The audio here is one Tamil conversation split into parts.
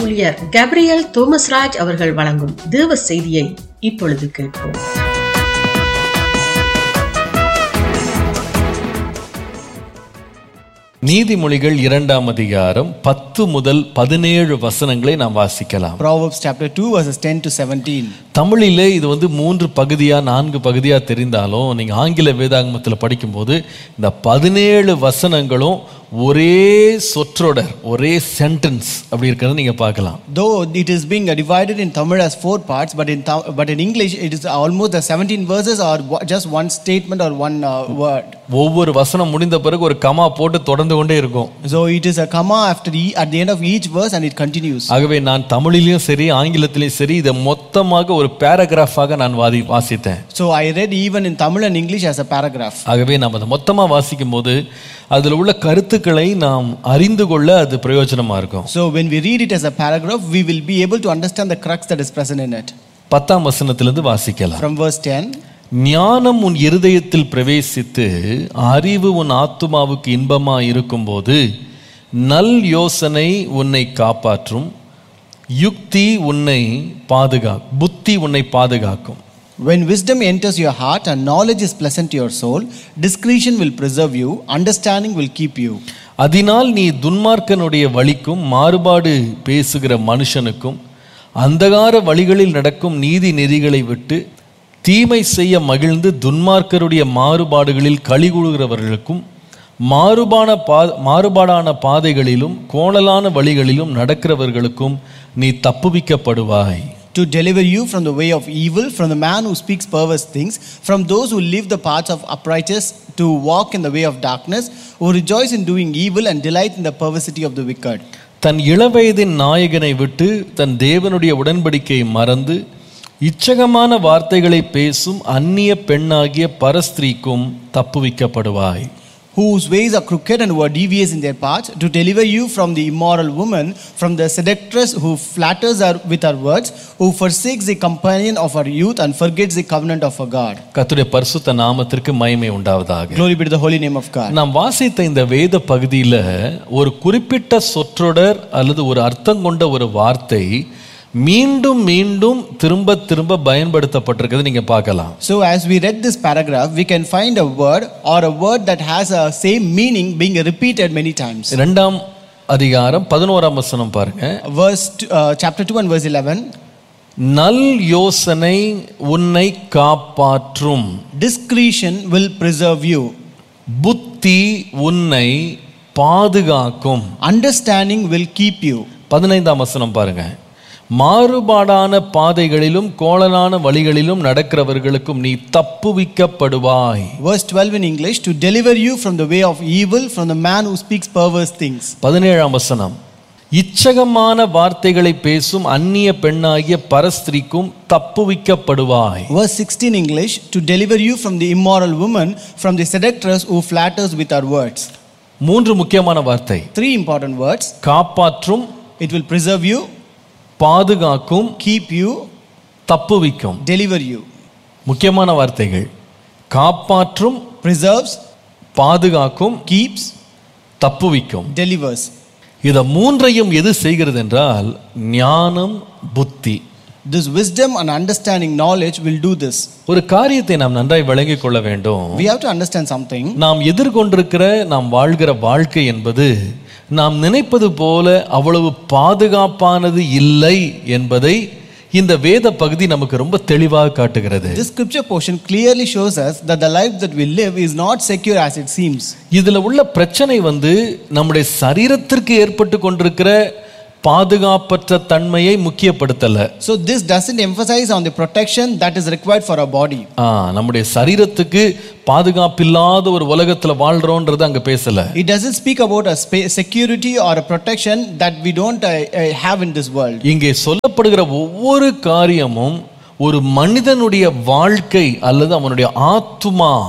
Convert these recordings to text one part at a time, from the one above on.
ஊழியர் கேப்ரியல் தோமஸ்ராஜ் அவர்கள் வழங்கும் தேவ செய்தியை இப்பொழுது கேட்போம் நீதிமொழிகள் இரண்டாம் அதிகாரம் பத்து முதல் பதினேழு வசனங்களை நாம் வாசிக்கலாம் Proverbs chapter 2, verses 10 to 17. தமிழிலே இது வந்து மூன்று பகுதியா நான்கு பகுதியா தெரிந்தாலும் நீங்க ஆங்கில வேதாகமத்தில் படிக்கும்போது இந்த பதினேழு வசனங்களும் ஒரே சொற்றொடர் ஒரே சென்டென்ஸ் அப்படி இருக்கிறத நீங்க பார்க்கலாம் Though it is being divided in Tamil as four parts, but in, Tha- but in English it is almost the 17 verses or wa- just one statement or one uh, word. ஒவ்வொரு வசனம் முடிந்த பிறகு ஒரு கமா போட்டு தொடர்ந்து கொண்டே இருக்கும் So it is a comma after e- at the end of each verse and it continues. ஆகவே நான் தமிழிலையும் சரி ஆங்கிலத்திலையும் சரி இதை மொத்தமாக ஒரு பேராகிராஃபாக நான் வாதி வாசித்தேன் So I read even in Tamil and English as a paragraph. ஆகவே நாம் அதை மொத்தமாக வாசிக்கும் போது அதில் உள்ள கருத்துக்களை நாம் அறிந்து கொள்ள அது பிரயோஜனமாக இருக்கும் So when we read it as a paragraph, we will be able to understand the crux that is present in it. பத்தாம் வசனத்திலிருந்து வாசிக்கலாம் From verse 10. ஞானம் உன் இருதயத்தில் பிரவேசித்து அறிவு உன் ஆத்துமாவுக்கு இன்பமா இருக்கும்போது நல் யோசனை உன்னை காப்பாற்றும் யுக்தி உன்னை பாதுகா புத்தி உன்னை பாதுகாக்கும் When wisdom enters your heart and knowledge is pleasant to your soul, discretion will preserve you, understanding will keep you. அதனால் நீ துன்மார்க்கனுடைய வழிக்கும் மாறுபாடு பேசுகிற மனுஷனுக்கும் அந்தகார வழிகளில் நடக்கும் நீதி நெறிகளை விட்டு தீமை செய்ய மகிழ்ந்து துன்மார்க்கருடைய மாறுபாடுகளில் கழிகூறுகிறவர்களுக்கும் மாறுபான பா மாறுபாடான பாதைகளிலும் கோணலான வழிகளிலும் நடக்கிறவர்களுக்கும் நீ தப்புவிக்கப்படுவாய் To deliver you from the way of evil, from the man who speaks perverse things, from those who live the paths of uprightness, to walk in the way of darkness, who rejoice in doing evil and delight in the perversity of the wicked. தன் இளவயதின் நாயகனை விட்டு தன் தேவனுடைய உடன்படிக்கையை மறந்து இச்சகமான வார்த்தைகளை பேசும் அந்நிய பெண்ணாகிய பரஸ்திரீக்கும் தப்புவிக்கப்படுவாய் Whose ways are crooked and who are devious in their paths, to deliver you from the immoral woman, from the seductress who flatters her with her words, who forsakes the companion of her youth and forgets the covenant of her God. கர்த்தருடைய பரிசுத்த நாமத்திற்கு மகிமை உண்டாவதாக Glory be to the holy name of God. நாம் வாசித்த இந்த வேத பகுதியில் ஒரு குறிப்பிட்ட சொற்றொடர் அல்லது ஒரு அர்த்தம் கொண்ட ஒரு வார்த்தை மீண்டும் மீண்டும் திரும்ப திரும்ப பயன்படுத்தப்பட்டிருக்கிறது நீங்க பார்க்கலாம் So, as we read this paragraph, we can find a word or a word that has a same meaning being repeated many times. இரண்டாம் அதிகாரம் பதினோராம் வசனம் பாருங்க Verse t- uh, chapter 2 and verse 11 நல் யோசனை உன்னை காப்பாற்றும் discretion will preserve you, புத்தி உன்னை பாதுகாக்கும் understanding will keep you. பதினைந்தாம் வசனம் பாருங்க மாறுபாடான பாதைகளிலும் கோணலான வழிகளிலும் நடக்கிறவர்களுக்கும் நீ தப்புவிக்கப்படுவாய் Verse 12 in English to deliver you from the way of evil, from the man who speaks perverse things. பதினேழாம் வசனம் இச்சகமான வார்த்தைகளை பேசும் அந்நிய பெண்ணாகிய பரஸ்திரிக்கும் தப்புவிக்கப்படுவாய் Verse 16 English to deliver you from the immoral woman, from the seductress who flatters with her words. மூன்று முக்கியமான வார்த்தை Three important words. காப்பாற்றும் It will preserve you, பாதுகாக்கும் keep you, தப்புவிக்கும் deliver you. முக்கியமான வார்த்தைகள் காப்பாற்றும் Preserves, பாதுகாக்கும் keeps, தப்புவிக்கும் delivers. இத மூன்றையும் எது செய்கிறது என்றால் ஞானம் புத்தி This wisdom and understanding knowledge will do this. ஒரு காரியத்தை நாம் நன்றாய் விளங்கிக் கொள்ள வேண்டும் We have to understand something. நாம் எதிர்கொண்டிருக்கிற நாம் வாழ்கிற வாழ்க்கை என்பது நாம் நினைப்பது போல அவ்வளவு பாதுகாப்பானது இல்லை என்பதை இந்த வேத பகுதி நமக்கு ரொம்ப தெளிவாக காட்டுகிறது This scripture portion clearly shows us that the life that we live is not secure as it seems. இதுல உள்ள பிரச்சனை வந்து நம்முடைய சரீரத்திற்கு ஏற்பட்டு கொண்டிருக்கிற பாதுகாப்பற்ற தன்மையை முக்கியப்படுத்தல So, this doesn't emphasize on the protection that is required for our body. ஆ, நம்முடைய சரீரத்துக்கு பாதுகாப்பில்லாத ஒரு உலகத்துல வாழ்றோன்றது அங்க பேசல It doesn't speak about a spa- security or a protection that we don't uh, uh, have in this world. இங்கே சொல்லப்படுகிற ஒவ்வொரு காரியமும் ஒரு மனிதனுடைய வாழ்க்கை அல்லது அவனுடைய ஆத்துமா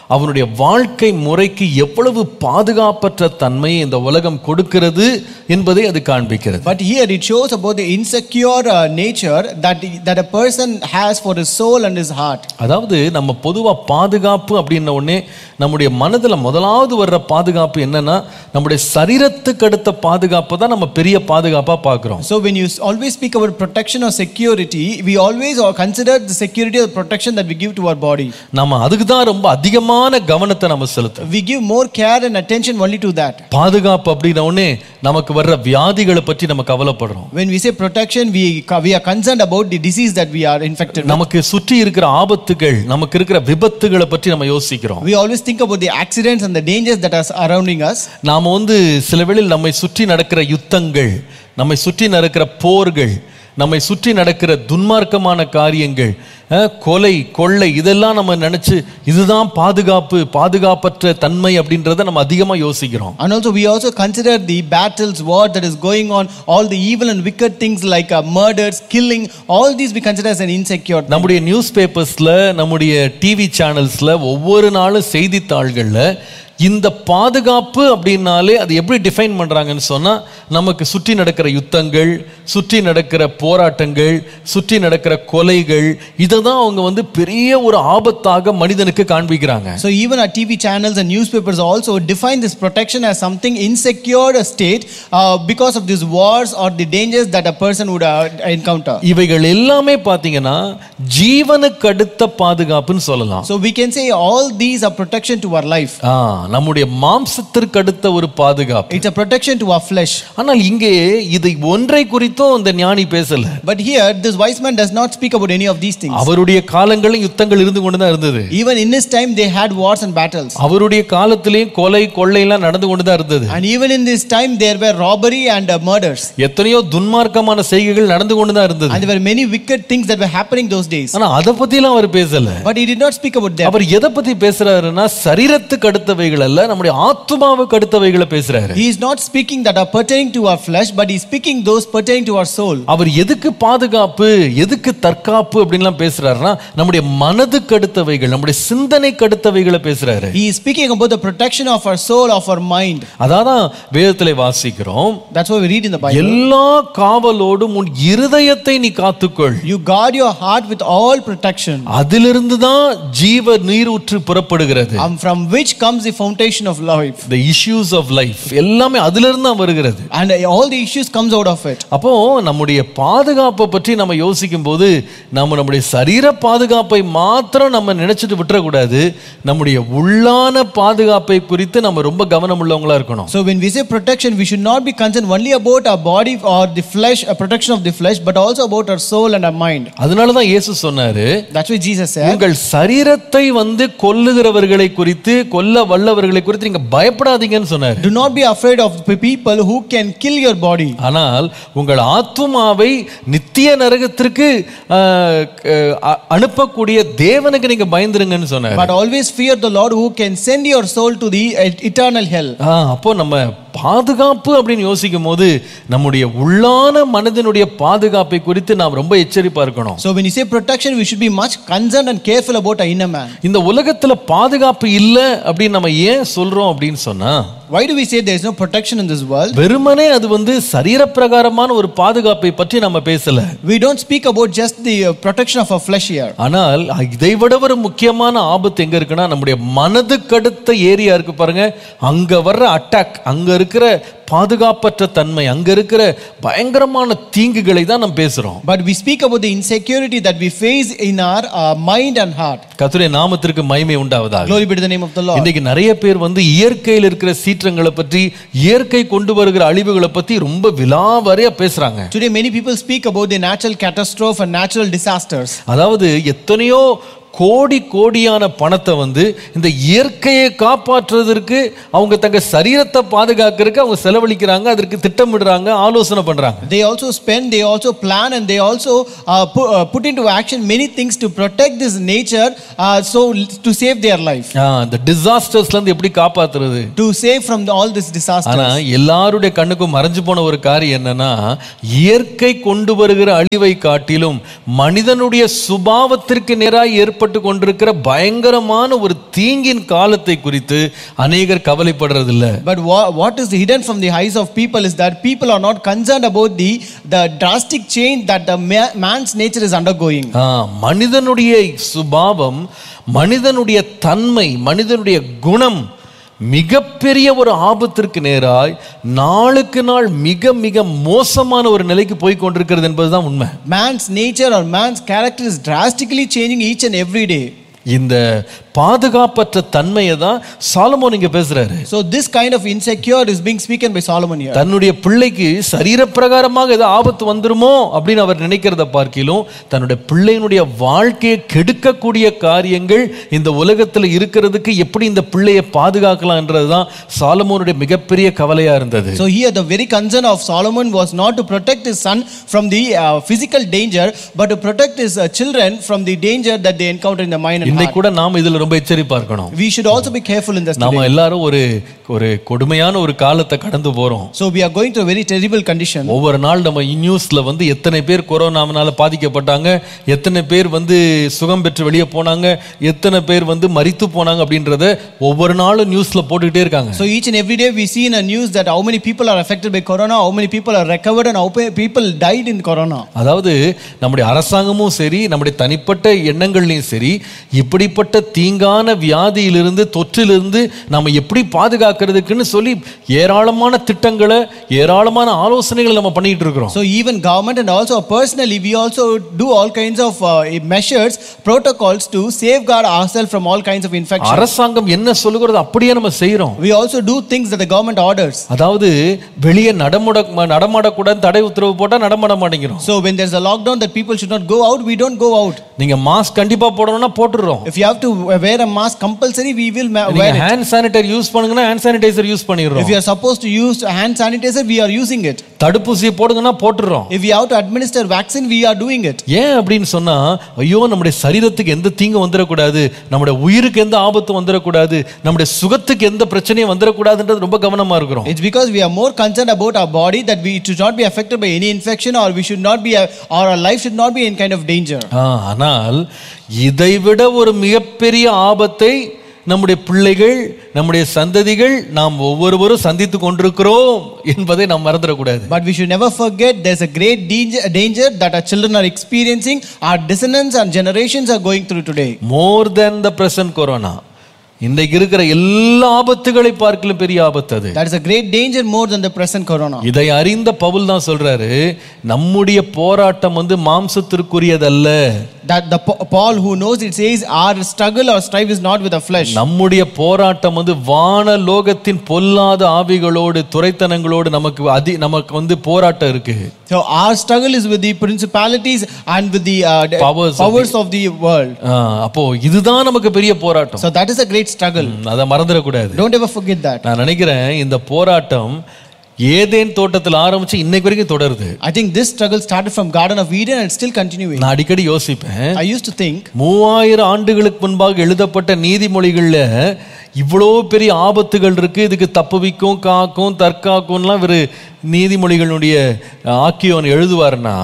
அவனுடைய வாழ்க்கை முறைக்கு எவ்வளவு பாதுகாப்பற்ற தன்மையை இந்த உலகம் கொடுக்கிறது என்பதை அது காண்பிக்கிறது But here it shows about the insecure uh, nature that, that a person has for his soul and his heart. அதாவது நம்ம பொதுவா பாதுகாப்பு அப்படின்ன உடனே நம்முடைய மனதுல முதலாவது வர்ற பாதுகாப்பு என்னன்னா நம்முடைய சரீரத்துக்கு அடுத்த பாதுகாப்பு தான் நம்ம பெரிய பாதுகாப்பா பார்க்கிறோம் So when you s- always speak about protection or security, we always or consider the security or protection that we give to our body. நம்ம அதுக்கு தான் ரொம்ப அதிகமான கவனத்தை நம்ம செலுத்தும் We give more care and attention only to that. பாதுகாப்பு அப்படின்ன உடனே நமக்கு வர்ற வியாதிகளை பற்றி நம்ம கவலைப்படுறோம் When we say protection, we, co- we are concerned about the disease that we are infected with. நமக்கு சுற்றி இருக்கிற ஆபத்துகள் நமக்கு இருக்கிற விபத்துகளை பற்றி நம்ம யோசிக்கிறோம் We always think about the accidents and the dangers that are surrounding us. நாம வந்து சில வேளையில் நம்மை சுற்றி நடக்கிற யுத்தங்கள் நம்மை சுற்றி நடக்கிற போர்கள் நம்மை சுற்றி நடக்கிற துன்மார்க்கமான காரியங்கள் அஹ், கொலை கொள்ளை இதெல்லாம் நம்ம நினைச்சு இதுதான் பாதுகாப்பு பாதுகாப்பற்ற தன்மை அப்படின்றத நம்ம அதிகமா யோசிக்கிறோம் And also, we also consider the battles, war that is going on, all the evil and wicked things like uh, murders, killing, all these we consider as an insecure. thing. நம்முடைய நியூஸ் பேப்பர்ஸ்ல நம்முடைய டிவி சேனல்ஸ்ல ஒவ்வொரு நாளும் செய்தித்தாள்கள்ல இந்த பாதுகாப்பு அப்படின்னாலே அது எப்படி டிஃபைன் பண்றாங்கன்னு சொன்னா நமக்கு சுற்றி நடக்கிற யுத்தங்கள் சுற்றி நடக்கிற போராட்டங்கள் சுற்றி நடக்கிற கொலைகள் இதை தான் அவங்க வந்து பெரிய ஒரு ஆபத்தாக மனிதனுக்கு காண்பிக்கிறாங்க So even our TV channels and newspapers also define this protection as something insecure state uh, because of these wars or the dangers that a person would uh, encounter. இவைகள் எல்லாமே பார்த்தீங்கன்னா ஜீவனுக்கு அடுத்த பாதுகாப்புன்னு சொல்லலாம் So we can say all these are protection to our life. ஆ, நம்முடைய மாம்சத்திற்கு அடுத்த ஒரு பாதுகாப்பு It's a protection to our flesh. ஆனால் இங்கே இதை ஒன்றை குறித்தும் இந்த ஞானி பேசல But here, this wise man does not speak about any of these things. அவருடைய காலங்களில் யுத்தங்கள் இருந்து கொண்டு தான் இருந்தது Even in his time, they had wars and battles. அவருடைய காலத்திலேயும் கொலை கொள்ளை எல்லாம் நடந்து கொண்டு தான் இருந்தது And even in this time, there were robbery and uh, murders. எத்தனையோ துன்மார்க்கமான செய்கைகள் நடந்து கொண்டு தான் இருந்தது And there were many wicked things that were happening those days. ஆனா அதை பத்திலாம் அவர் பேசல But he did not speak about them. அவர் எதை பத்தி பேசுறாருன்னா சரீரத்துக்கு அடுத்தவைகள் அல்ல நம்முடைய ஆத்மாவுக்கு அடுத்தவைகளை பேசுறாரு He is not speaking that are pertaining to our flesh, but he is speaking those pertaining to our soul. அவர் எதுக்கு பாதுகாப்பு எதுக்கு தற்காப்பு அப்படின்லாம் பேசுறாருன்னா நம்முடைய மனதுக்கு அடுத்தவைகள் நம்முடைய சிந்தனைக்கு அடுத்தவைகளை பேசுறாரு He is speaking about the protection of our soul, of our mind. அதான் வேதத்திலே வாசிக்கிறோம் That's what we read in the Bible. எல்லா காவலோடும் உன் இருதயத்தை நீ காத்துக்கொள் You guard your heart with all protection, அதிலிருந்து தான் ஜீவ நீரூற்று புறப்படுகிறது um, from which comes the foundation of life. the issues of life எல்லாமே அதிலிருந்து தான் வருகிறது And uh, all the issues comes out of it. அப்போ நம்முடைய பாதுகாப்பை பற்றி நம்ம யோசிக்கும் போது நம்ம நம்முடைய சரீர பாதுகாப்பை மாத்திரம் நம்ம நினைச்சிட்டு விட்டுறக்கூடாது நம்முடைய உள்ளான பாதுகாப்பை குறித்து நம்ம ரொம்ப கவனம் உள்ளவங்களா இருக்கணும் So when we say protection, we should not be concerned only about our body or the flesh, a protection of the flesh, but also about our soul and our mind. அதனால தான் இயேசு சொன்னாரு That's why Jesus said, உங்கள் சரீரத்தை வந்து கொல்லுகிறவர்களை குறித்து கொல்ல வல்லவர்களை குறித்து நீங்க பயப்படாதீங்கன்னு சொன்னாரு Do not be afraid of the people who can kill your body. ஆனால் உங்கள் ஆத்துமாவை நித்திய நரகத்திற்கு ஆஹ், அஹ், அனுப்பக்கூடிய தேவனுக்கு நீங்க பயந்துருங்கன்னு சொன்னாரு But always fear the Lord who can send your soul to the eternal hell. ஆ, அப்போ நம்ம பாதுகாப்பு அப்படின்னு யோசிக்கும் போது நம்முடைய உள்ளான மனதினுடைய பாதுகாப்பை குறித்து நாம் ரொம்ப எச்சரிப்பா இருக்கணும் So when you say protection, we should be much concerned and careful about our inner man. இந்த உலகத்துல பாதுகாப்பு இல்லை அப்படின்னு நம்ம ஏன் சொல்றோம் அப்படின்னு சொன்னா Why do we say there is no protection in this world? வெறுமனே அது வந்து சரீரப்பிரகாரமான ஒரு பாதுகாப்பை பற்றி நம்ம பேசல We don't speak about just the uh, protection of our flesh here. ஆனால் இதை விட ஒரு முக்கியமான ஆபத்து எங்க இருக்குன்னா நம்முடைய மனதுக்கடுத்த ஏரியா இருக்கு பாருங்க அங்க வர்ற அட்டாக் அங்க இருக்கிற பாதுகாப்பற்ற தன்மை அங்க இருக்கிற பயங்கரமான தீங்குகளை தான் நம்ம பேசுறோம் But we speak about the insecurity that we face in our uh, mind and heart. கர்த்தருடைய நாமத்திற்கு மகிமை உண்டாவதாக Glory be to the name of the Lord. இன்னைக்கு நிறைய பேர் வந்து இயற்கையில் இருக்கிற சீற்றங்களை பற்றி இயற்கை கொண்டு வருகிற அழிவுகளை பத்தி ரொம்ப விலாவறையா பேசுறாங்க Today, many people speak about the natural catastrophe and natural disasters. அதாவது எத்தனையோ கோடி கோடியான பணத்தை வந்து இந்த இயற்கையை காப்பாற்றுவதற்கு அவங்க தங்க சரீரத்தை பாதுகாக்கிறதுக்கு அவங்க செலவழிக்கிறாங்க அதற்கு திட்டமிடுறாங்க ஆலோசனை பண்றாங்க They also spend, they also plan, and they also uh, put, uh, put into action many things to protect this nature, uh, so to save their life, ஆ, இந்த டிசாஸ்டர்ஸ்ல இருந்து எப்படி காப்பாத்துறது to save from the, all this disaster. ஆனா எல்லாருடைய கண்ணுக்கும் மறைஞ்சு போன ஒரு காரியம் என்னன்னா இயற்கை கொண்டு வருகிற அழிவை காட்டிலும் மனிதனுடைய சுபாவத்திற்கு நேராக ஏற்படுகிற மறைக்கப்பட்டு கொண்டிருக்கிற பயங்கரமான ஒரு தீங்கின் காலத்தை குறித்து அநேகர் கவலைப்படுறதில்ல But wha- what is hidden from the eyes of people is that people are not concerned about the, the drastic change that the ma- man's nature is undergoing. ஆ, மனிதனுடைய சுபாவம் மனிதனுடைய தன்மை மனிதனுடைய குணம் மிகப்பெரிய ஒரு ஆபத்திற்கு நேராய் நாளுக்கு நாள் மிக மிக மோசமான ஒரு நிலைக்கு போய் கொண்டிருக்கிறது என்பதுதான் உண்மை Man's nature or man's character is drastically changing each and every day. இந்த பாதுகாப்பற்ற தன்மையை தான் சாலமோன் இங்க பேசுறாரு So this kind of insecure is being spoken by Solomon here. தன்னுடைய பிள்ளைக்கு சரீரப்பிரகாரமாக ஏதோ ஆபத்து வந்துருமோ அப்படின்னு அவர் நினைக்கிறத பார்க்கிலும் தன்னுடைய பிள்ளையினுடைய வாழ்க்கையை கெடுக்கக்கூடிய காரியங்கள் இந்த உலகத்தில் இருக்கிறதுக்கு எப்படி இந்த பிள்ளையை பாதுகாக்கலாம்ன்றது தான் சாலமோனுடைய மிகப்பெரிய கவலையா இருந்தது So here the very concern of Solomon was not to protect his son from the uh, physical danger, but to protect his uh, children from the danger that they encounter in the mind and heart. இன்னைக்கு கூட நாம் இதுல ரொம்ப எச்சரிப்பா இருக்கணும் We should also be careful in this நாம today. எல்லாரும் ஒரு ஒரு கொடுமையான ஒரு காலத்தை கடந்து போறோம் So we are going through a very terrible condition. ஒவ்வொரு நாள் நம்ம நியூஸ்ல வந்து எத்தனை பேர் கொரோனாவினால பாதிக்கப்பட்டாங்க எத்தனை பேர் வந்து சுகம் பெற்று வெளியே போனாங்க எத்தனை பேர் வந்து மரித்து போனாங்க அப்படின்றத ஒவ்வொரு நாளும் நியூஸ்ல போட்டுக்கிட்டே இருக்காங்க So each and every day we see in a news that how many people are affected by corona, how many people are recovered, and how many people died in corona. அதாவது நம்முடைய அரசாங்கமும் சரி நம்முடைய தனிப்பட்ட எண்ணங்கள்லையும் சரி இப்படிப்பட்ட தீங்கான வியாதியிலிருந்து தொற்றிலிருந்து நம்ம எப்படி பாதுகாக்கிறதுக்குன்னு சொல்லி ஏராளமான திட்டங்களை ஏராளமான ஆலோசனைகளை நம்ம பண்ணிட்டு இருக்கிறோம் So even government and also personally, we also do all kinds of uh, measures, protocols to safeguard ourselves from all kinds of infection. அரசாங்கம் என்ன சொல்லுகிறதோ அப்படியே நம்ம செய்றோம் We also do things that the government orders. அதாவது வெளியே நடமுட நடமாடக்கூடாது தடை உத்தரவு போட்டா நடமாட மாட்டேங்கிறோம் So when there's a lockdown that people should not go out, we don't go out. நீங்க மாஸ்க் கண்டிப்பா போடணும்னா போட்டுடுறோம் If you have to wear a mask compulsory, we will ma- நீங்க wear it. Hand sanitiser use பண்ணுங்கன்னா ஹேண்ட் சானிடைசர் யூஸ் If பண்ணிடுறோம் you are supposed to use hand sanitizer, we are using it. தடுப்பூசியை போடுங்கன்னா போட்டுடுறோம் If we have to administer vaccine, we are doing it. ஏன் அப்படின்னு சொன்னா ஐயோ நம்முடைய சரீரத்துக்கு எந்த தீங்கும் வந்துடக்கூடாது நம்முடைய உயிருக்கு எந்த ஆபத்தும் வந்துடக்கூடாது நம்முடைய சுகத்துக்கு எந்த பிரச்சனையும் வந்துடக்கூடாதுன்றது ரொம்ப கவனமா இருக்கிறோம் It's because we are more concerned about our body that we should not be affected by any infection or we should not be, or our life should not be in kind of danger. ஆ, ஆனால் இதைவிட ஒரு மிகப்பெரிய ஆபத்தை நம்முடைய பிள்ளைகள் நம்முடைய சந்ததிகள் நாம் ஒவ்வொருவரும் சந்தித்து கொண்டிருக்கிறோம் என்பதை நாம் மறந்துடக்கூடாது But we should never forget there's a great danger, danger that our children are experiencing, our descendants and generations are going through today. More then the present corona இன்றைக்கு இருக்கிற எல்லா ஆபத்துகளை பார்க்கலும் பெரிய ஆபத்து அது That is a great danger more than the present corona. இதை அறிந்த பவுல் தான் சொல்றாரு நம்முடைய போராட்டம் வந்து மாம்சத்திற்குரியதல்ல That the Pa- Paul who knows it says our struggle or strife is not with the flesh. நம்முடைய போராட்டம் வந்து வான லோகத்தின் பொல்லாத ஆவிகளோடு துரைத்தனங்களோடு நமக்கு அதி நமக்கு வந்து போராட்டம் இருக்கு So our struggle is with the principalities and with the uh, the Powers of powers of the world. ஆ, அப்போ இதுதான் நமக்கு பெரிய போராட்டம் So that is a great struggle. ம், அதை மறந்துடக்கூடாது Don't ever forget that. நான் நினைக்கிறேன் இந்த போராட்டம் ஏதேன் தோட்டத்தில் ஆரம்பிச்சு இன்னைக்கு வரைக்கும் தொடருது I think this struggle started from Garden of Eden and it's still continuing. நான் அடிக்கடி யோசிப்பேன் I used to think மூவாயிரம் ஆண்டுகளுக்கு முன்பாக எழுதப்பட்ட நீதிமொழிகள்ல இவ்வளோ பெரிய ஆபத்துகள் இருக்கு இதுக்கு தப்புவிக்கும் காக்கும் தற்காக்கும்லாம் இவர் நீதிமொழிகளுடைய ஆக்கியோன் எழுதுவார்னா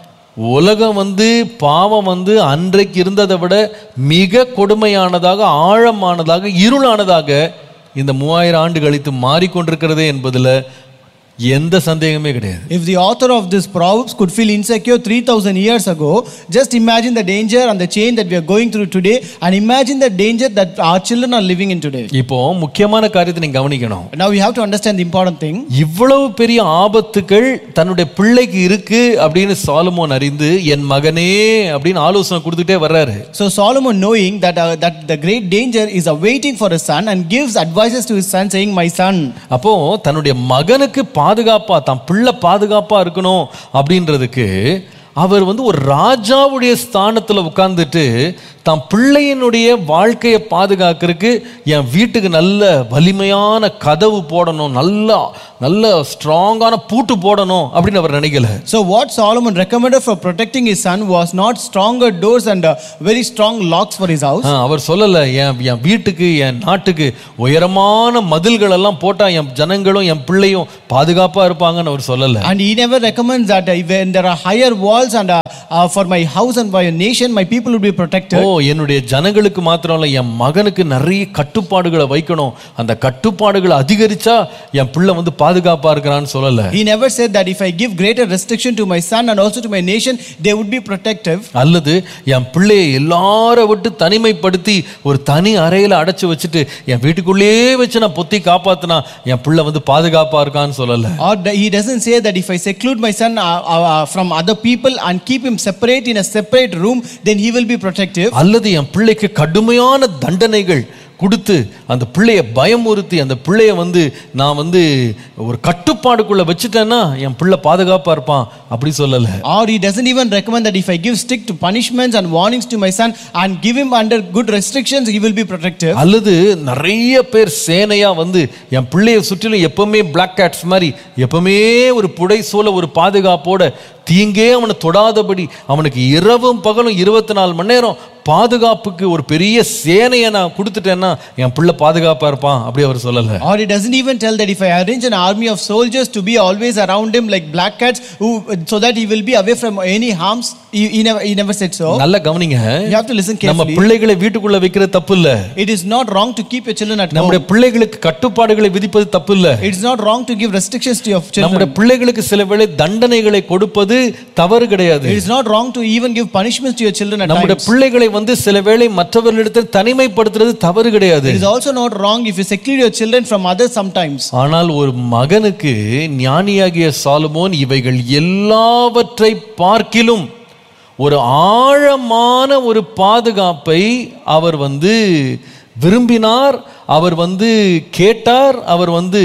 உலகம் வந்து பாவம் வந்து அன்றைக்கு இருந்ததை விட மிக கொடுமையானதாக ஆழமானதாக இருளானதாக இந்த மூவாயிரம் ஆண்டு கழித்து மாறிக்கொண்டிருக்கிறதே என்பதில் எந்த சந்தேகமே கிடையாது if the author of this Proverbs could feel insecure 3000 years ago, just imagine the danger and the change that we are going through today and imagine the danger that our children are living in today. இப்போ முக்கியமான காரியத்தை நீங்க கவனிக்கணும் Now we have to understand the important thing. இவ்வளவு பெரிய ஆபத்துகள் தன்னுடைய பிள்ளைக்கு இருக்கு அப்படின்னு சாலமோன் அறிந்து என் மகனே அப்படின்னு ஆலோசனை கொடுத்துட்டே வர்றாரு So Solomon knowing that, uh, that the great danger is awaiting for his son and gives advices to his son saying, my son. அப்போ தன்னுடைய மகனுக்கு பாதுகாப்பா தான் பிள்ளை பாதுகாப்பா இருக்கணும் அப்படின்றதுக்கு அவர் வந்து ஒரு ராஜாவுடைய ஸ்தானத்துல உட்கார்ந்துட்டு தான் பிள்ளையினுடைய வாழ்க்கையை பாதுகாக்கிறதுக்கு என் வீட்டுக்கு நல்ல வலிமையான கதவு போடணும் நல்ல நல்ல ஸ்ட்ராங்கான பூட்டு போடணும் அப்படின்னு அவர் நினைக்கல So, what Solomon recommended for protecting his son was not stronger doors and uh, very strong locks for his house. ஆ, அவர் சொல்லல என் என் வீட்டுக்கு என் நாட்டுக்கு உயரமான மதில்கள் எல்லாம் போட்டா என் ஜனங்களும் என் பிள்ளையும் பாதுகாப்பா இருப்பாங்கன்னு அவர் சொல்லல And he never recommends that uh, when there are higher walls and uh, uh, for my house and my nation, my people will be O protected. என்னுடைய ஜனங்களுக்கு மாத்திரம் இல்ல என் மகனுக்கு நிறைய கட்டுப்பாடுகளை வைக்கணும் அந்த கட்டுப்பாடுகளை அதிகரிச்சா என் பிள்ளை வந்து பாதுகாப்பா இருக்கிறான்னு சொல்லல He never said that if I give greater restriction to my son and also to my nation, they would be protective. அல்லது என் பிள்ளையை எல்லார விட்டு தனிமைப்படுத்தி ஒரு தனி அறையில அடைச்சு வச்சுட்டு என் வீட்டுக்குள்ளேயே வச்சு நான் பொத்தி காப்பாத்தினா என் பிள்ளை வந்து பாதுகாப்பா இருக்கான்னு சொல்லல Or the- he doesn't say that if I seclude my son uh, uh, from other people and keep him separate in a separate room, then he will be protective. அல்லது என் பிள்ளைக்கு கடுமையான தண்டனைகள் கொடுத்து அந்த பிள்ளைய பயமுறுத்தி அந்த பிள்ளைய வந்து நான் வந்து ஒரு கட்டுப்பாடுக்குள்ள வச்சுட்டேன்னா என் பிள்ளை பாதுகாப்பா இருப்பான் அப்படி சொல்லல Or he doesn't even recommend that if I give strict punishments and warnings to my son and give him under good restrictions, he will be protective. அல்லது நிறைய பேர் சேனையா வந்து என் பிள்ளைய சுற்றிலும் எப்பவுமே பிளாக் கேட்ஸ் மாதிரி எப்பவுமே ஒரு புடை சூழ ஒரு பாதுகாப்போட தீங்கே அவனை தொடாதபடி அவனுக்கு இரவும் பகலும் இருபத்தி நாலு மணி நேரம் பாதுகாப்புக்கு ஒரு பெரிய சேனையை நான் கொடுத்துட்டேன்னா என் பிள்ளை பாதுகாப்பா இருப்பான் அப்படி அவர் சொல்லல Or he doesn't even tell that if I arrange an army of soldiers to be always around him like black cats, who, so that he will be away from any harms, he, he, never, he never said so. நல்லா கவனிங்க You have to listen நம்ம carefully. பிள்ளைகளை வீட்டுக்குள்ள வைக்கிறது தப்பு இல்ல It is not wrong to keep your children at நம்முடைய home. பிள்ளைகளுக்கு கட்டுப்பாடுகளை விதிப்பது தப்பு இல்ல It is not wrong to give restrictions to your நம்முடைய children. பிள்ளைகளுக்கு சில வேளை தண்டனைகளை கொடுப்பது தவறு கிடையாது It is not wrong to even give punishments to your children at நம்முடைய times. பிள்ளைகளை வந்து சில வேளை மற்றவர்களிடத்தில் தனிமைப்படுத்துறது தவறு கிடையாது It is also not wrong if you seclude your children from others sometimes. ஆனால் ஒரு மகனுக்கு ஞானியாகிய சாலுமோன் இவைகள் எல்லாவற்றை பார்க்கிலும் ஒரு ஆழமான ஒரு பாதுகாப்பை அவர் வந்து விரும்பினார் அவர் வந்து கேட்டார் அவர் வந்து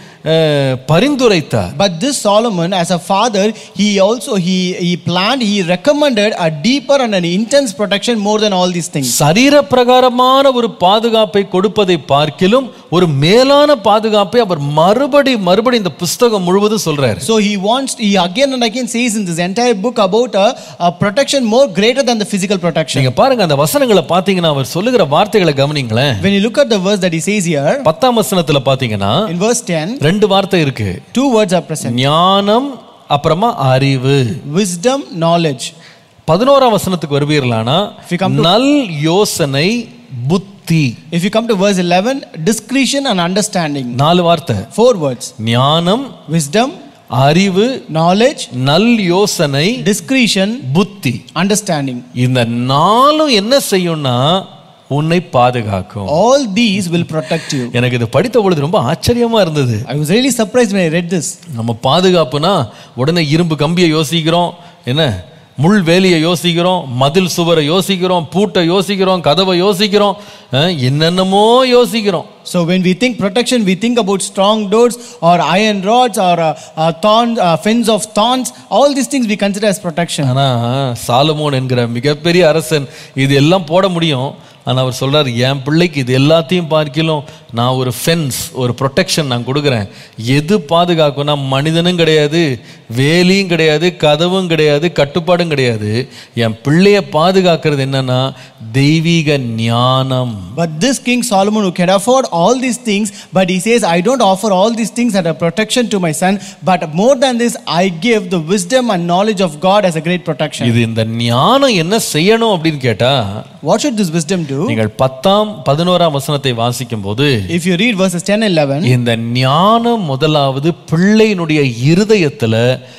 அஹ், பரிந்துரைத்தார் But this Solomon, as a father, he also he he planned, he recommended a deeper and an intense protection more than all these things. சரீர பிரகாரமான ஒரு பாதுகாப்பை கொடுப்பதை பார்க்கிலும் ஒரு மேலான பாதுகாப்பை அவர் மறுபடி மறுபடி இந்த புஸ்தகம் முழுவதும் சொல்றாரு So he wants, he again and again says in this entire book about a, a protection more greater than the physical protection. நீங்க பாருங்க அந்த வசனங்களை பாத்தீங்கன்னா அவர் சொல்லுகிற வார்த்தைகளை கவனிங்களேன் When you look at the verse that he says here, பத்தாம் வசனத்துல பாத்தீங்கன்னா in verse 10, ரெண்டு வார்த்தை இருக்கு two words are present ஞானம் அப்புறமா அறிவு wisdom, knowledge. பதினோராம் வசனத்துக்கு வருவீர்களானா If you come to- நல் யோசனை புத்தி If you come to verse 11, discretion and understanding. நாலு வார்த்தை Four words ஞானம் wisdom, அறிவு knowledge, நல் யோசனை discretion, புத்தி understanding. இந்த நாளும் என்ன செய்யும்னா உன்னை பாதுகாக்கும் All these will protect you. எனக்கு இது படித்த பொழுது ரொம்ப ஆச்சரியமா இருந்தது I was really surprised when I read this. நம்ம பாதுகாப்புனா உடனே இரும்பு கம்பியை யோசிக்கிறோம் என்ன முள் வேலியை யோசிக்கிறோம் மதில் சுவரை யோசிக்கிறோம் பூட்டை யோசிக்கிறோம் கதவை யோசிக்கிறோம் அஹ், என்னென்னமோ யோசிக்கிறோம் So when we think protection, we think about strong doors or iron rods or uh, uh, thorns, uh, fence of thorns. All these things we consider as protection. ஆனா சாலமோன் என்கிற மிகப்பெரிய அரசன் இது எல்லாம் போட முடியும் ஆனா அவர் சொல்றாரு என் பிள்ளைக்கு இது எல்லாத்தையும் பார்க்கிலும் நான் ஒரு ஃபென்ஸ் ஒரு ப்ரொடெக்ஷன் நான் கொடுக்குறேன் எது பாதுகாக்கும்னா மனிதனும் கிடையாது வேலியும் கிடையாது கதவும் கிடையாது கட்டுப்பாடும் கிடையாது என் பிள்ளைய பாதுகாக்கிறது என்னன்னா தெய்வீக ஞானம் But this King Solomon, who can afford all these things, but he says, I don't offer all these things as a protection to my son, but more than this, I give the wisdom and knowledge of God as a great protection. இது இந்த ஞானம் என்ன செய்யணும் அப்படின்னு கேட்டா What should this wisdom do? நீங்கள் பத்தாம் பதினோராம் வசனத்தை வாசிக்கும் போது If you read verses 10 and 11, இந்த ஞானம் முதலாவது பிள்ளையினுடைய இருதயத்துல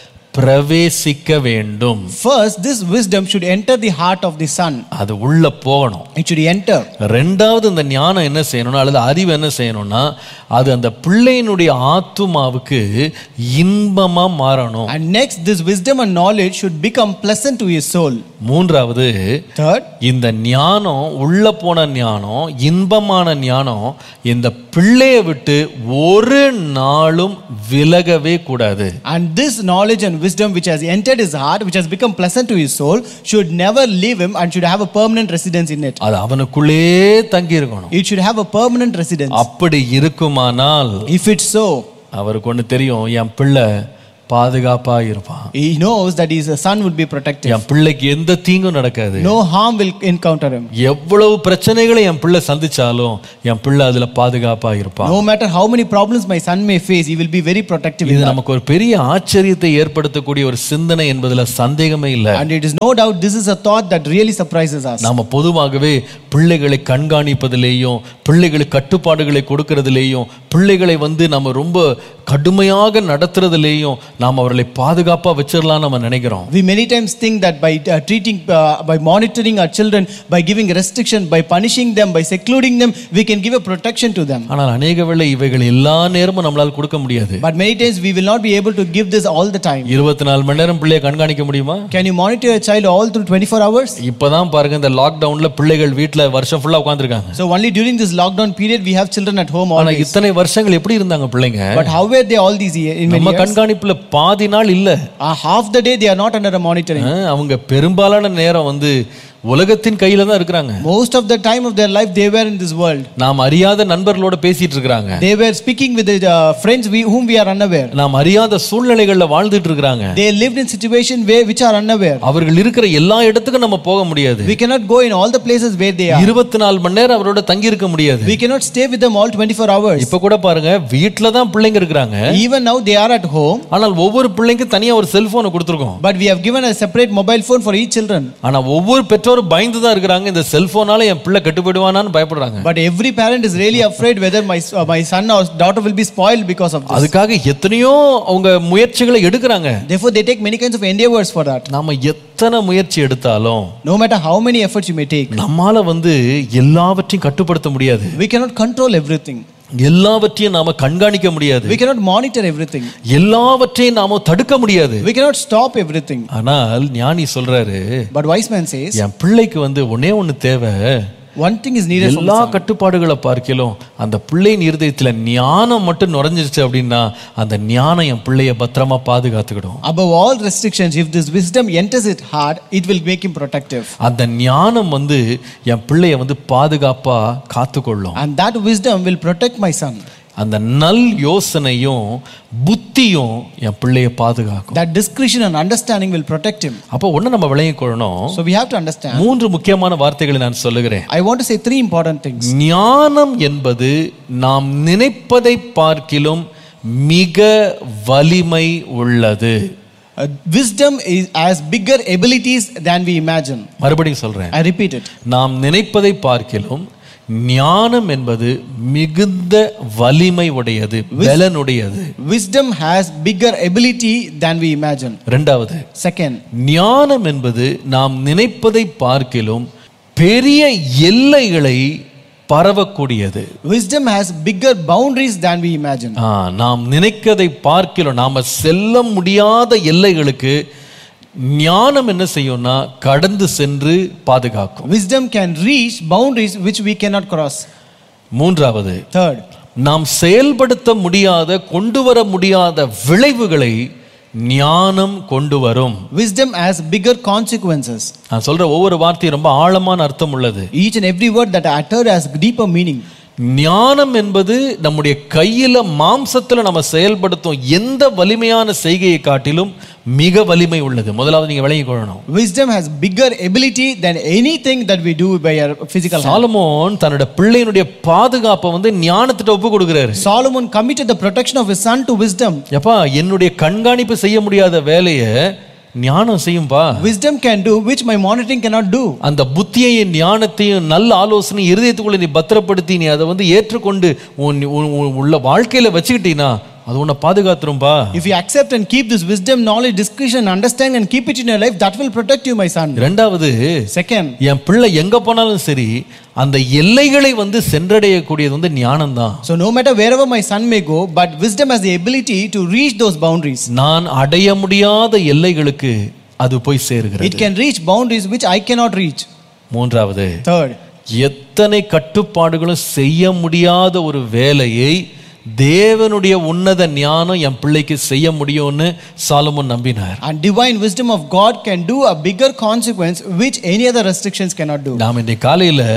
பிரவேசிக்க வேண்டும் first, this wisdom should enter the heart of the son. அது உள்ள போகணும் It should enter. ரெண்டாவது இந்த ஞானம் என்ன செய்யணும்னா அல்லது அறிவு என்ன செய்யணும்னா அது அந்த பிள்ளையினுடைய ஆத்துமாவுக்கு இன்பமா மாறணும் And next, this wisdom and knowledge should become pleasant to his soul. மூன்றாவது Third, இந்த ஞானம் உள்ள போன ஞானம் இன்பமான ஞானம் இந்த பிள்ளையை விட்டு ஒரு நாளும் விலகவே கூடாது and this knowledge and wisdom which has entered his heart, which has become pleasant to his soul, should never leave him and should have a permanent residence in it. அது அவனுக்குள்ளே தங்கி இருக்கணும் It should have a permanent residence. அப்படி இருக்குமானால் If it's so, அவருக்கு ஒண்ணு தெரியும் என் பிள்ளை பாதுகாப்பா இருப்பான் He knows that his son would be protected. என் பிள்ளைக்கு எந்த தீங்கும் நடக்காது No harm will encounter him. எவ்வளவு பிரச்சனைகளை என் பிள்ளை சந்திச்சாலும் என் பிள்ளை அதுல பாதுகாப்பா இருப்பான் No matter how many problems my son may face, he will be very protective. இது in that. நமக்கு ஒரு பெரிய ஆச்சரியத்தை ஏற்படுத்தக்கூடிய ஒரு சிந்தனை என்பதுல சந்தேகமே இல்லை And it is no doubt this is a thought that really surprises us. நாம பொதுவாகவே பிள்ளைகளை கண்காணிப்பதிலேயும் பிள்ளைகளுக்கு கட்டுப்பாடுகளை கொடுக்கறதிலேயும் பிள்ளைகளை வந்து நம்ம ரொம்ப கடுமையாக நடத்துறதுலேயும் நாம் அவர்களை பாதுகாப்பா வச்சிடலாம் நம்ம நினைக்கிறோம் We many times think that by uh, treating, uh, by monitoring our children, by giving restriction, by punishing them, by secluding them, we can give a protection to them. ஆனால் அநேக வேளை இவைகள் எல்லா நேரமும் நம்மளால் கொடுக்க முடியாது But many times we will not be able to give this all the time. இருபத்தி நாலு மணி நேரம் பிள்ளையை கண்காணிக்க முடியுமா Can you monitor your child all through 24 hours? இப்பதான் பாருங்க இந்த லாக்டவுன்ல பிள்ளைகள் வீட்ல வருஷம் ஃபுல்லா உட்காந்துருக்காங்க So only during this lockdown period we have children at home ஆனா always. இத்தனை வருஷங்கள் எப்படி இருந்தாங்க பிள்ளைங்க But how were they all these years? In many நம்ம years? கண்காணிப்புல பாதி நாள் இல்ல Uh, half the day they are not under a monitoring. ஆ, அவங்க பெரும்பாலான நேரம் வந்து உலகத்தின் கையில தான் இருக்கிறாங்க Most of the time of their life they were in this world. நாம் அறியாத நண்பர்களோட பேசிட்டு இருக்கிறாங்க They were speaking with the uh, friends we, whom we are unaware. நாம் அறியாத சூழ்நிலைகள்ல வாழ்ந்துட்டு இருக்கிறாங்க They lived in situation where which are unaware. அவர்கள் இருக்கிற எல்லா இடத்துக்கும் நம்ம போக முடியாது We cannot go in all the places where they are. இருபத்தி நாலு மணி நேரம் அவரோட தங்கி இருக்க முடியாது We cannot stay with them all 24 hours. இப்ப கூட பாருங்க வீட்ல தான் பிள்ளைங்க இருக்கிறாங்க Even now they are at home, ஆனால் ஒவ்வொரு பிள்ளைக்கும் தனியா ஒரு செல்போனை கொடுத்துருக்கோம் but we have given a separate mobile phone for each children. ஆனா ஒவ்வொரு பெற்றோரும் பயந்து தான் இருக்கிறாங்க இந்த செல்போனால என் பிள்ளை கெட்டு போயிடுவானான்னு பயப்படுறாங்க But every parent is really afraid whether my, uh, my son or daughter will be spoiled because of this. அதுக்காக எத்தனையோ அவங்க முயற்சிகளை எடுக்கிறாங்க Therefore, they take many kinds of endeavors for that. நாம எத்தனை முயற்சி எடுத்தாலும் No matter how many efforts you may take, நம்மால வந்து எல்லாவற்றையும் கட்டுப்படுத்த முடியாது we cannot control everything. எல்லாவற்றையும் நாம கண்காணிக்க முடியாது We cannot monitor everything. எல்லாவற்றையும் நாம தடுக்க முடியாது We cannot stop everything. ஆனால் ஞானி சொல்றாரு But wise man says, என் பிள்ளைக்கு வந்து ஒன்னே ஒண்ணு தேவை one thing is needed from எல்லா கட்டுப்பாடுகளை பார்க்கலும் அந்த பிள்ளையின் இருதயத்துல ஞானம் மட்டும் நுழைஞ்சிருச்சு அப்படின்னா அந்த ஞானம் என் பிள்ளைய பத்திரமா பாதுகாத்துக்கிடும் above all restrictions, if this wisdom enters it hard, it will make him protective. அந்த ஞானம் வந்து என் பிள்ளைய வந்து பாதுகாப்பா காத்துக்கொள்ளும் And that wisdom will protect my son. அந்த நல் யோசனையும் புத்தியும் என் பிள்ளைய பாதுகாக்கும் That discretion and understanding will protect him. அப்போ ஒண்ணு நம்ம விளங்கிக் கொள்ளணும் So we have to understand. மூன்று முக்கியமான வார்த்தைகளை நான் சொல்லுகிறேன் I want to say three important things. ஞானம் என்பது நாம் நினைப்பதை பார்க்கிலும் மிக வலிமை உள்ளது Uh, wisdom is has bigger abilities than we imagine. மறுபடியும் சொல்றேன் I repeat it. நாம் நினைப்பதை பார்க்கிலும் ஞானம் என்பது மிகுந்த வலிமை உடையது பலனுடையது Wisdom has bigger ability than we imagine. இரண்டாவது Second, ஞானம் என்பது நாம் நினைப்பதை பார்க்கிலும் பெரிய எல்லைகளை பரவக்கூடியது wisdom has bigger boundaries than we imagine. ஆ, நாம் நினைக்கதை பார்க்கிறோம் நாம செல்ல முடியாத எல்லைகளுக்கு ஞானம் என்ன செய்யும்னா கடந்து சென்று பாதுகாக்கும் Wisdom can reach boundaries which we cannot cross. மூன்றாவது Third, நாம் செயல்படுத்த முடியாத கொண்டு வர முடியாத விளைவுகளை ஞானம் கொண்டு வரும் wisdom has bigger consequences. நான் சொல்ற ஒவ்வொரு வார்த்தையும் ரொம்ப ஆழமான அர்த்தம் உள்ளது Each and every word that I uttered has deeper meaning. ஞானம் என்பது நம்முடைய கையில மாம்சத்துல நம்ம செயல்படுத்தும் எந்த வலிமையான செய்கையை காட்டிலும் மிக வலிமை உள்ளது முதலாவது நீங்க விளங்கிக் கொள்ளணும் Wisdom has bigger ability than anything that we do by our physical hand. Solomon தன்னோட பிள்ளையினுடைய பாதுகாப்பை வந்து ஞானத்திட்ட ஒப்பு கொடுக்கிறாரு Solomon committed the protection of his son to wisdom. எப்பா என்னுடைய கண்காணிப்பு செய்ய முடியாத வேலையை ஞானம் செய்யும்பா Wisdom can do which my monitoring cannot do. அந்த புத்தியையும் ஞானத்தையும் நல்ல ஆலோசனை இருதயத்துக்குள்ள நீ பத்திரப்படுத்தி நீ அதை வந்து ஏற்றுக்கொண்டு உன் உன் உன் உள்ள வாழ்க்கையில வச்சுக்கிட்டீன்னா அது உன்னை பாதுகாத்துரும்பா If you accept and keep this wisdom, knowledge, discretion, understanding, and keep it in your life, that will protect you, my son. ரெண்டாவது Second, என் பிள்ளை எங்க போனாலும் சரி அந்த எல்லைகளை வந்து சென்றடையக்கூடியது வந்து ஞானம் தான் so no matter wherever my son may go, but wisdom has the ability to reach those boundaries. நான் அடைய முடியாத எல்லைகளுக்கு அது போய் சேருகிறது It can reach boundaries which I cannot reach. மூன்றாவது Third, எத்தனை கட்டுப்பாடுகளும் செய்ய முடியாத ஒரு வேலையை தேவனுடைய உன்னத ஞானம் என் பிள்ளைக்கு செய்ய முடியும்னு சாலமோன் நம்பினார் and divine wisdom of God can do a bigger consequence which any other restrictions cannot do. நாம் இன்றைய காலையில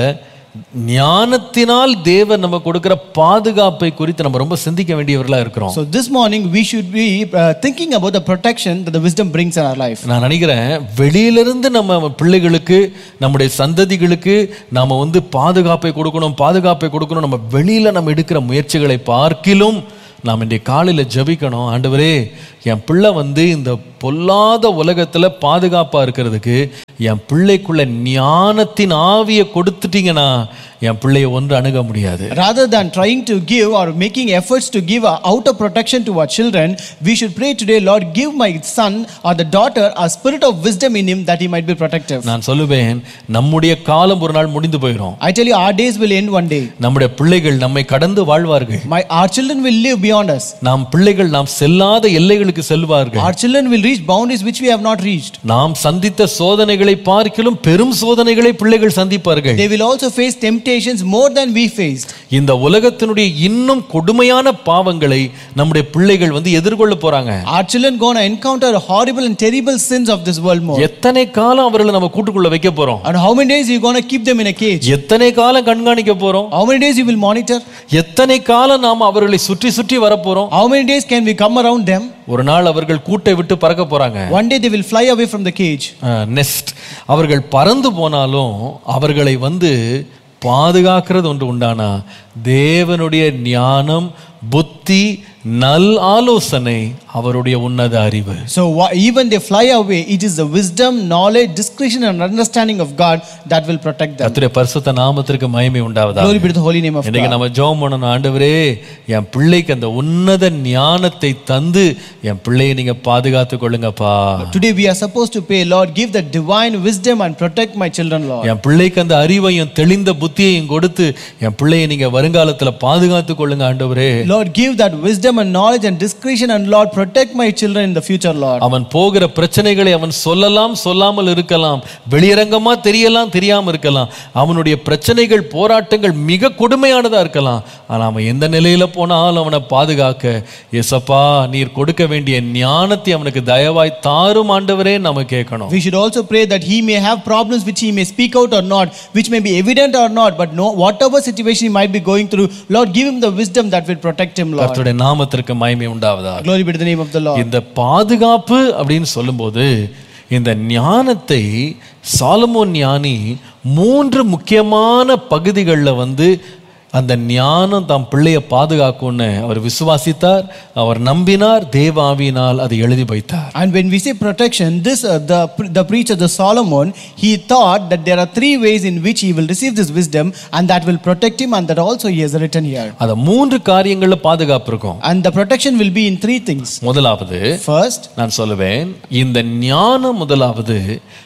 ஞானத்தினால் தேவன் நம்ம கொடுக்கிற பாதுகாப்பை குறித்து நம்ம ரொம்ப சிந்திக்க வேண்டியவர்களா இருக்கிறோம் So this morning we should be uh, thinking about the protection that the wisdom brings in our life. நான் நினைக்கிறேன் வெளியிலிருந்து நம்ம பிள்ளைகளுக்கு நம்முடைய சந்ததிகளுக்கு நாம வந்து பாதுகாப்பை கொடுக்கணும் பாதுகாப்பை கொடுக்கணும் நம்ம வெளியில நம்ம எடுக்கிற முயற்சிகளை பார்க்கிலும் நாம் இன்றைய காலையில் ஜெபிக்கணும் ஆண்டவரே என் பிள்ளை வந்து இந்த பொல்லாத உலகத்துல பாதுகாப்பா இருக்கிறதுக்கு என் பிள்ளைக்குள்ள ஞானத்தின் ஆவியை கொடுத்துட்டீங்கன்னா என் பிள்ளைய ஒன்று அணுக முடியாது Rather than trying to give or making efforts to give a outer protection to our children, we should pray today, Lord, give my son or the daughter a spirit of wisdom in him that he might be protective. நான் சொல்லுவேன் நம்முடைய காலம் ஒரு நாள் முடிந்து போயிடும் I tell you, our days will end one day. நம்முடைய பிள்ளைகள் நம்மை கடந்து வாழ்வார்கள் My, our children will live beyond us. நாம் பிள்ளைகள் நாம் செல்லாத எல்லைகளுக்கு செல்வார்கள் Our children will reach boundaries which we have not reached. நாம் சந்தித்த சோதனைகளை பார்க்கிலும் பெரும் சோதனைகளை பிள்ளைகள் சந்திப்பார்கள் They will also face temptations more than we faced. இந்த உலகத்தினுடைய இன்னும் கொடுமையான பாவங்களை நம்முடைய பிள்ளைகள் வந்து எதிர்கொள்ள போறாங்க Our children going to encounter horrible and terrible sins of this world more. எத்தனை காலம் அவர்களை நம்ம கூட்டுக்குள்ள வைக்க போறோம் And how many days you going to keep them in a cage? எத்தனை காலம் கண்காணிக்க போறோம் How many days you will monitor? எத்தனை காலம் நாம் அவர்களை சுற்றி சுற்றி வரப்போறோம் How many days can we come around them? ஒரு நாள் அவர்கள் கூட்டை விட்டு பறக்க போறாங்க One day they will fly away from the cage. Nest அவர்கள் பறந்து போனாலும் அவர்களை வந்து பாதுகாக்கிறது ஒன்று உண்டானா தேவனுடைய ஞானம் புத்தி நல் ஆலோசனை அவருடைய உன்னத அறிவு So wha- even they fly away, it is the wisdom, knowledge, discretion, and understanding of God that will protect them. கர்த்தருடைய பரிசுத்த நாமத்திற்கு மகிமை உண்டாவதா Glory be to the holy name of இன்னைக்கு God. நம்ம ஜெபம் பண்ணணும் ஆண்டவரே என் பிள்ளைக்கு அந்த உன்னத ஞானத்தை தந்து என் பிள்ளையை நீங்க பாதுகாத்து கொள்ளுங்கப்பா Today we are supposed to pray, Lord, give the divine wisdom and protect my children, Lord. என் பிள்ளைக்கு அந்த அறிவையும் தெளிந்த புத்தியையும் கொடுத்து என் பிள்ளையை நீங்க வருங்காலத்துல பாதுகாத்து கொள்ளுங்க ஆண்டவரே Lord, give that wisdom and knowledge and discretion, and Lord, protect my children in the future, Lord. அவன் போகிற பிரச்சனைகளை அவன் சொல்லலாம் சொல்லாமல் இருக்கலாம் வெளியரங்கமா தெரியலாம் தெரியாம இருக்கலாம் அவனுடைய பிரச்சனைகள் போராட்டங்கள் மிக கொடுமையானதா இருக்கலாம் ஆனா அவன் எந்த நிலையில போனாலும் அவனை பாதுகாக்க எசப்பா நீர் கொடுக்க வேண்டிய ஞானத்தை அவனுக்கு தயவாய் தாரும் ஆண்டவரே நம்ம கேட்கணும் We should also pray that he may have problems which he may speak out or not, which may be evident or not, but no, whatever situation he might be going through, Lord, give him the wisdom that will protect him, Lord. கர்த்தருடைய நாமத்திற்கு மகிமை உண்டாவதா Glory be to the name of the Lord. இந்த பாதுகாப்பு அப்படின்னு சொல்லும்போது இந்த ஞானத்தை சாலமோன் ஞானி மூன்று முக்கியமான பகுதிகளில் வந்து அந்த ஞானம் தம் பிள்ளையை பாதுகாக்கும்னு அவர் விசுவாசித்தார் அவர் நம்பினார் தேவாவியினால் அதை எழுதி வைத்தார் And when we say protection, this uh, the the preacher, the Solomon, he thought that there are three ways in which he will receive this wisdom, and that will protect him, and that also he has written here. அந்த மூன்று காரியங்களில் பாதுகாப்பு இருக்கும் And the protection will be in three things. முதலாவது First, நான் சொல்லுவேன் இந்த ஞானம் முதலாவது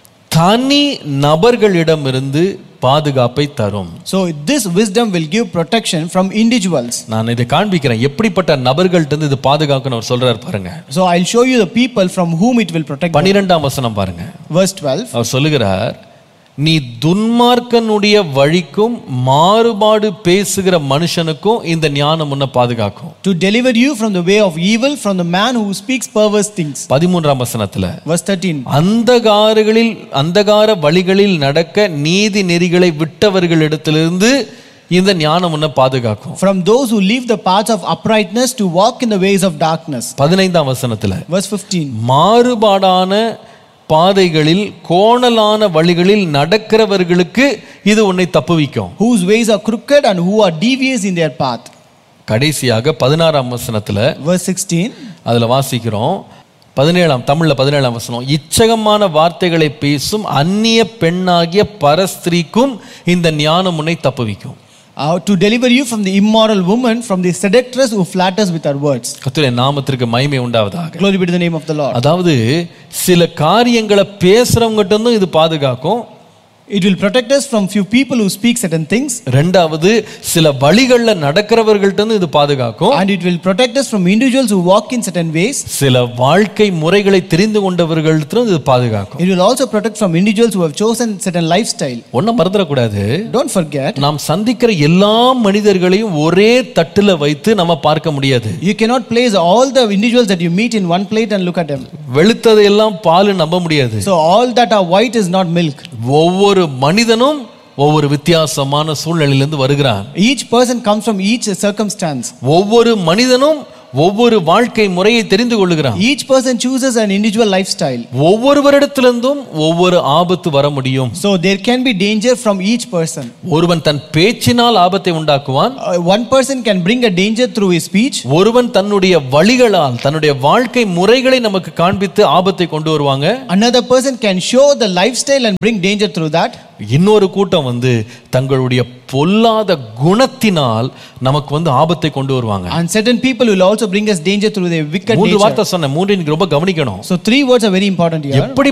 தனி நபர்களிடமிருந்து பாதுகாப்பை தரும் so this wisdom will give protection from individuals. நான் இதை காண்பிக்கிறேன் எப்படிப்பட்ட நபர்கள்ட்ட இருந்து இது பாதுகாக்கணும் அவர் சொல்றாரு பாருங்க So I'll show you the people from whom it will protect. them. பன்னிரெண்டாம் வசனம் பாருங்க Verse 12. அவர் சொல்லுகிறார் நீ துன்மார்க்கனுடைய வழிக்கும் மாறுபாடு பேசுகிற மனுஷனுக்கும் இந்த ஞானம் உன்னை பாதுகாக்கும் To deliver you from the way of evil, from the man who speaks perverse things. பதிமூன்றாம் வசனத்துல Verse 13. அந்தகாரங்களில் அந்தகார வழிகளில் நடக்க நீதி நெறிகளை விட்டவர்களிடத்திலிருந்து இந்த ஞானம் உன்னை பாதுகாக்கும் From those who leave the paths of uprightness to walk in the ways of darkness. பதினைந்தாம் வசனத்துல Verse 15. மாறுபாடான பாதைகளில் கோணலான வழிகளில் நடக்கிறவர்களுக்கு இது உன்னை தப்புவிக்கும் Whose ways are crooked and who are devious in their path. கடைசியாக பதினாறாம் வசனத்துல Verse 16. அதுல வாசிக்கிறோம் பதினேழாம் தமிழ்ல பதினேழாம் வசனம் இச்சகமான வார்த்தைகளை பேசும் அந்நிய பெண்ணாகிய பரஸ்திரீக்கும் இந்த ஞானம் உன்னை தப்புவிக்கும் Uh, to deliver you from the immoral woman, from the seductress who flatters with her words. கர்த்தருடைய நாமத்திற்கு மகிமை உண்டாவதாக Glory be to the name of the Lord. அதாவது சில காரியங்களை பேசுறவங்ககிட்ட இருந்தும் இது பாதுகாக்கும் It will protect us from few people who speak certain things, ரெண்டாவது சில வழிகளில் நடக்கிறவர்கள்ட்ட இருந்து இது பாதுகாக்கும் and it will protect us from individuals who walk in certain ways. சில வாழ்க்கை முறைகளை தெரிந்து கொண்டவர்கள்ட்ட இது பாதுகாக்கும் It will also protect from individuals who have chosen certain lifestyle. ஒன்றும் மறந்துடக்கூடாது Don't forget, நாம் சந்திக்கிற எல்லா மனிதர்களையும் ஒரே தட்டுல வைத்து நம்ம பார்க்க முடியாது you cannot place all the individuals that you meet in one plate and look at them. வெளுத்ததையெல்லாம் பால் நம்ப முடியாது So all that are white is not milk. ஒவ்வொரு மனிதனும் ஒவ்வொரு வித்தியாசமான சூழ்நிலையிலிருந்து வருகிறான் Each person comes from each circumstance. ஒவ்வொரு மனிதனும் ஒவ்வொரு வாழ்க்கை முறையை தெரிந்து கொள்ளுகிறான் Each person chooses an individual lifestyle. ஒவ்வொருவரிடத்திலிருந்தும் ஒவ்வொரு ஆபத்து வர முடியும் So there can be danger from each person. ஒருவன் தன் பேச்சினால் ஆபத்தை உண்டாக்குவான் Uh, one person can bring a danger through his speech. ஒருவன் தன்னுடைய வழிகளால் தன்னுடைய வாழ்க்கை முறைகளை நமக்கு காண்பித்து ஆபத்தை கொண்டு வருவாங்க Another person can show the lifestyle and bring danger through that. இன்னொரு கூட்டம் வந்து தங்களுடைய பொல்லாத குணத்தினால் நமக்கு வந்து ஆபத்தை கொண்டு வருவாங்க And certain people will also bring us danger through their wicked மூன்று nature. வார்த்தை சொன்னேன் மூன்று நீங்க ரொம்ப கவனிக்கணும் So three words are very important here. எப்படி